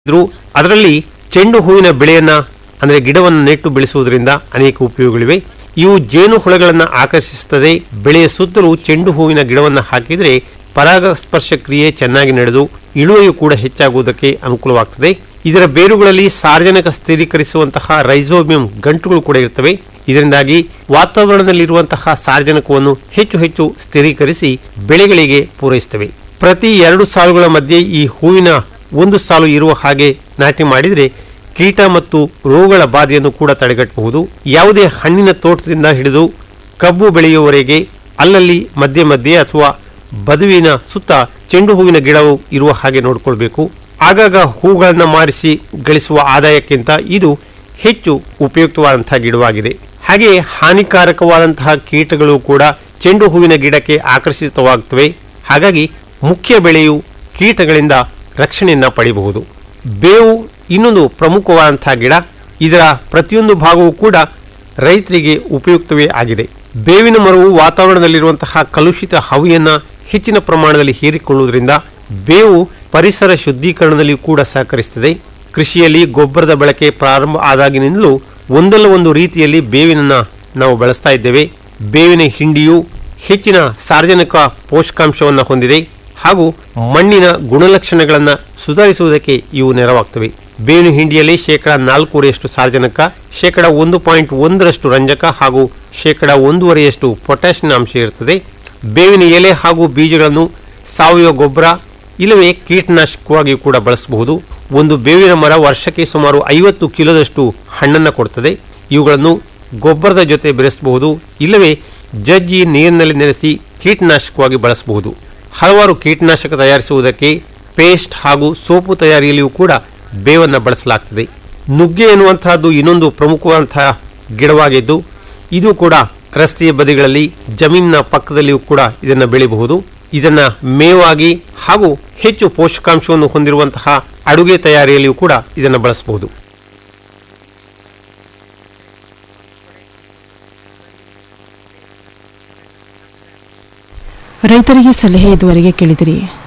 ಇದ್ರು ಅದರಲ್ಲಿ ಚೆಂಡು ಹೂವಿನ ಬೆಳೆಯನ್ನ ಅಂದ್ರೆ ಗಿಡವನ್ನು ನೆಟ್ಟು ಬೆಳೆಸುವುದರಿಂದ ಅನೇಕ ಉಪಯೋಗಗಳಿವೆ ಇವು ಜೇನು ಹುಳಗಳನ್ನು ಆಕರ್ಷಿಸುತ್ತದೆ ಬೆಳೆಯ ಸುತ್ತಲೂ ಚೆಂಡು ಹೂವಿನ ಗಿಡವನ್ನು ಹಾಕಿದರೆ ಪರಾಗಸ್ಪರ್ಶ ಕ್ರಿಯೆ ಚೆನ್ನಾಗಿ ನಡೆದು ಇಳುವರಿಯು ಕೂಡ ಹೆಚ್ಚಾಗುವುದಕ್ಕೆ ಅನುಕೂಲವಾಗ್ತದೆ ಇದರ ಬೇರುಗಳಲ್ಲಿ ಸಾರ್ವಜನಿಕ ಸ್ಥಿರೀಕರಿಸುವಂತಹ ರೈಸೋಬಿಯಂ ಗಂಟುಗಳು ಕೂಡ ಇರ್ತವೆ ಇದರಿಂದಾಗಿ ವಾತಾವರಣದಲ್ಲಿರುವಂತಹ ಸಾರ್ವಜನಿಕವನ್ನು ಹೆಚ್ಚು ಹೆಚ್ಚು ಸ್ಥಿರೀಕರಿಸಿ ಬೆಳೆಗಳಿಗೆ ಪೂರೈಸುತ್ತವೆ ಪ್ರತಿ ಎರಡು ಸಾಲುಗಳ ಮಧ್ಯೆ ಈ ಹೂವಿನ ಒಂದು ಸಾಲು ಇರುವ ಹಾಗೆ ನಾಟಿ ಮಾಡಿದರೆ ಕೀಟ ಮತ್ತು ರೋಗಗಳ ಬಾಧೆಯನ್ನು ಕೂಡ ತಡೆಗಟ್ಟಬಹುದು ಯಾವುದೇ ಹಣ್ಣಿನ ತೋಟದಿಂದ ಹಿಡಿದು ಕಬ್ಬು ಬೆಳೆಯುವವರೆಗೆ ಅಲ್ಲಲ್ಲಿ ಮಧ್ಯೆ ಮಧ್ಯೆ ಅಥವಾ ಬದುವಿನ ಸುತ್ತ ಚೆಂಡು ಹೂವಿನ ಗಿಡವು ಇರುವ ಹಾಗೆ ನೋಡಿಕೊಳ್ಬೇಕು ಆಗಾಗ ಹೂಗಳನ್ನು ಮಾರಿಸಿ ಗಳಿಸುವ ಆದಾಯಕ್ಕಿಂತ ಇದು ಹೆಚ್ಚು ಉಪಯುಕ್ತವಾದಂತಹ ಗಿಡವಾಗಿದೆ ಹಾಗೆ ಹಾನಿಕಾರಕವಾದಂತಹ ಕೀಟಗಳು ಕೂಡ ಚೆಂಡು ಹೂವಿನ ಗಿಡಕ್ಕೆ ಆಕರ್ಷಿತವಾಗುತ್ತವೆ ಹಾಗಾಗಿ ಮುಖ್ಯ ಬೆಳೆಯು ಕೀಟಗಳಿಂದ ರಕ್ಷಣೆಯನ್ನ ಪಡೆಯಬಹುದು ಬೇವು ಇನ್ನೊಂದು ಪ್ರಮುಖವಾದಂತಹ ಗಿಡ ಇದರ ಪ್ರತಿಯೊಂದು ಭಾಗವೂ ಕೂಡ ರೈತರಿಗೆ ಉಪಯುಕ್ತವೇ ಆಗಿದೆ ಬೇವಿನ ಮರವು ವಾತಾವರಣದಲ್ಲಿರುವಂತಹ ಕಲುಷಿತ ಹವೆಯನ್ನ ಹೆಚ್ಚಿನ ಪ್ರಮಾಣದಲ್ಲಿ ಹೀರಿಕೊಳ್ಳುವುದರಿಂದ ಬೇವು ಪರಿಸರ ಶುದ್ಧೀಕರಣದಲ್ಲಿ ಕೂಡ ಸಹಕರಿಸುತ್ತದೆ ಕೃಷಿಯಲ್ಲಿ ಗೊಬ್ಬರದ ಬಳಕೆ ಪ್ರಾರಂಭ ಆದಾಗಿನಿಂದಲೂ ಒಂದಲ್ಲ ಒಂದು ರೀತಿಯಲ್ಲಿ ಬೇವಿನನ್ನ ನಾವು ಬಳಸ್ತಾ ಇದ್ದೇವೆ ಬೇವಿನ ಹಿಂಡಿಯು ಹೆಚ್ಚಿನ ಸಾರ್ವಜನಿಕ ಪೋಷಕಾಂಶವನ್ನು ಹೊಂದಿದೆ ಹಾಗೂ ಮಣ್ಣಿನ ಗುಣಲಕ್ಷಣಗಳನ್ನು ಸುಧಾರಿಸುವುದಕ್ಕೆ ಇವು ನೆರವಾಗ್ತವೆ ಬೇವಿನ ಹಿಂಡಿಯಲ್ಲಿ ಶೇಕಡ ನಾಲ್ಕೂವರೆಯಷ್ಟು ಸಾರ್ವಜನಿಕ ಶೇಕಡ ಒಂದು ಪಾಯಿಂಟ್ ಒಂದರಷ್ಟು ರಂಜಕ ಹಾಗೂ ಶೇಕಡ ಒಂದೂವರೆಯಷ್ಟು ಪೊಟ್ಯಾಷಿಯಂ ಅಂಶ ಇರುತ್ತದೆ ಬೇವಿನ ಎಲೆ ಹಾಗೂ ಬೀಜಗಳನ್ನು ಸಾವಯವ ಗೊಬ್ಬರ ಇಲ್ಲವೇ ಕೀಟನಾಶಕವಾಗಿ ಕೂಡ ಬಳಸಬಹುದು ಒಂದು ಬೇವಿನ ಮರ ವರ್ಷಕ್ಕೆ ಸುಮಾರು ಐವತ್ತು ಕಿಲೋದಷ್ಟು ಹಣ್ಣನ್ನು ಕೊಡ್ತದೆ ಇವುಗಳನ್ನು ಗೊಬ್ಬರದ ಜೊತೆ ಬೆರೆಸಬಹುದು ಇಲ್ಲವೇ ಜಜ್ಜಿ ನೀರಿನಲ್ಲಿ ನೆನೆಸಿ ಕೀಟನಾಶಕವಾಗಿ ಬಳಸಬಹುದು ಹಲವಾರು ಕೀಟನಾಶಕ ತಯಾರಿಸುವುದಕ್ಕೆ ಪೇಸ್ಟ್ ಹಾಗೂ ಸೋಪು ತಯಾರಿಯಲ್ಲಿಯೂ ಕೂಡ ಬೇವನ್ನು ಬಳಸಲಾಗ್ತದೆ ನುಗ್ಗೆ ಎನ್ನುವಂತಹದ್ದು ಇನ್ನೊಂದು ಪ್ರಮುಖವಾದಂತಹ ಗಿಡವಾಗಿದ್ದು ಇದು ಕೂಡ ರಸ್ತೆಯ ಬದಿಗಳಲ್ಲಿ ಜಮೀನಿನ ಪಕ್ಕದಲ್ಲಿಯೂ ಕೂಡ ಇದನ್ನು ಬೆಳೆಯಬಹುದು ಇದನ್ನ ಮೇವಾಗಿ ಹಾಗೂ ಹೆಚ್ಚು ಪೋಷಕಾಂಶವನ್ನು ಹೊಂದಿರುವಂತಹ ಅಡುಗೆ ತಯಾರಿಯಲ್ಲಿಯೂ ಕೂಡ ಇದನ್ನು ಬಳಸಬಹುದು ರೈತರಿಗೆ ಸಲಹೆ ಇದುವರೆಗೆ ಕೇಳಿದಿರಿ